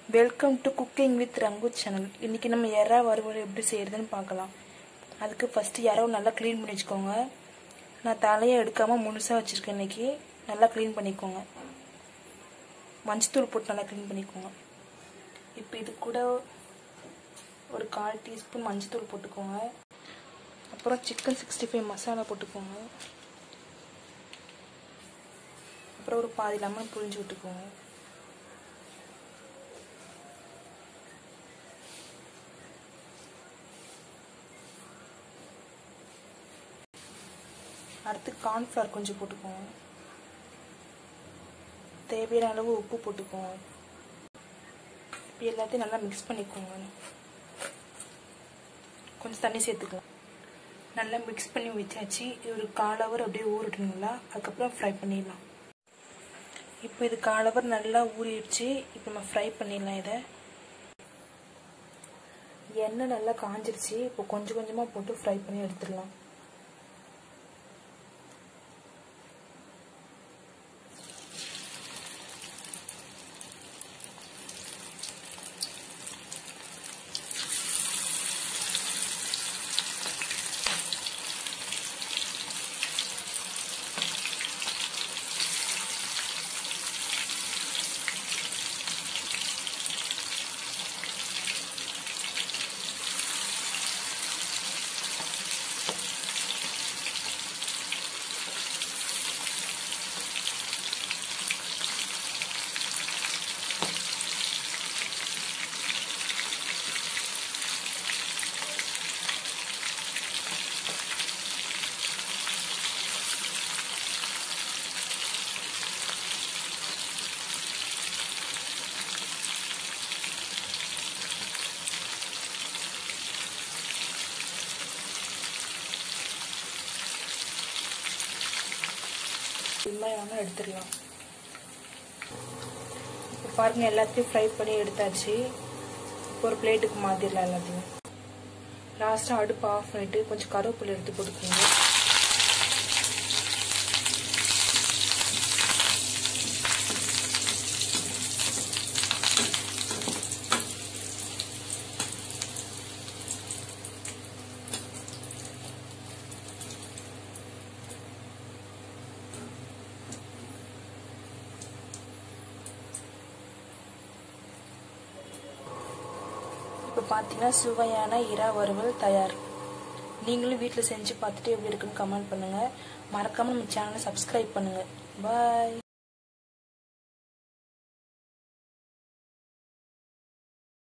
welcome to cooking with Rangu channel இன்றைக்கி நம்ம எறா வறுவல் எப்படி செய்கிறதுன்னு பார்க்கலாம் அதுக்கு ஃபஸ்ட்டு எறவை நல்லா க்ளீன் பண்ணி வச்சுக்கோங்க நான் தலையை எடுக்காமல் முழுசாக வச்சுருக்கேன் இன்றைக்கி நல்லா க்ளீன் பண்ணிக்கோங்க மஞ்சத்தூள் போட்டு நல்லா க்ளீன் பண்ணிக்கோங்க இப்போ இது கூட ஒரு கால் டீஸ்பூன் மஞ்சத்தூள் போட்டுக்கோங்க அப்புறம் சிக்கன் சிக்ஸ்டி ஃபைவ் மசாலா போட்டுக்கோங்க அப்புறம் ஒரு பாதி லெமன் புழிஞ்சு விட்டுக்கோங்க அடுத்து கார்ன்ஃப்ளவர் கொஞ்சம் போட்டுக்கோங்க தேவையான அளவு உப்பு போட்டுக்கோங்க இப்போ எல்லாத்தையும் நல்லா மிக்ஸ் பண்ணிக்கோங்க கொஞ்சம் தண்ணி சேர்த்துக்கலாம் நல்லா மிக்ஸ் பண்ணி வச்சாச்சு இது ஒரு கால் ஹவர் அப்படியே ஊறிட்டுங்களா அதுக்கப்புறம் ஃப்ரை பண்ணிடலாம் இப்போ இது கால் ஹவர் நல்லா ஊறிடுச்சு இப்போ நம்ம ஃப்ரை பண்ணிடலாம் இதை எண்ணெய் நல்லா காஞ்சிருச்சு இப்போ கொஞ்சம் கொஞ்சமாக போட்டு ஃப்ரை பண்ணி எடுத்துடலாம் வெங்காயம் எடுத்துடலாம் இப்போ பாருங்க எல்லாத்தையும் ஃப்ரை பண்ணி எடுத்தாச்சு இப்போ ஒரு பிளேட்டுக்கு மாற்றிடலாம் எல்லாத்தையும் லாஸ்ட்டாக அடுப்பு ஆஃப் பண்ணிட்டு கொஞ்சம் கருவேப்பிலை எடுத்து போட்டுக்கோங்க இப்போ பார்த்தீங்கன்னா சுவையான இறா வறுவல் தயார் நீங்களும் வீட்டில் செஞ்சு பார்த்துட்டு எப்படி இருக்குன்னு கமெண்ட் பண்ணுங்கள் மறக்காமல் நம்ம சேனலை சப்ஸ்கிரைப் பண்ணுங்கள் பாய்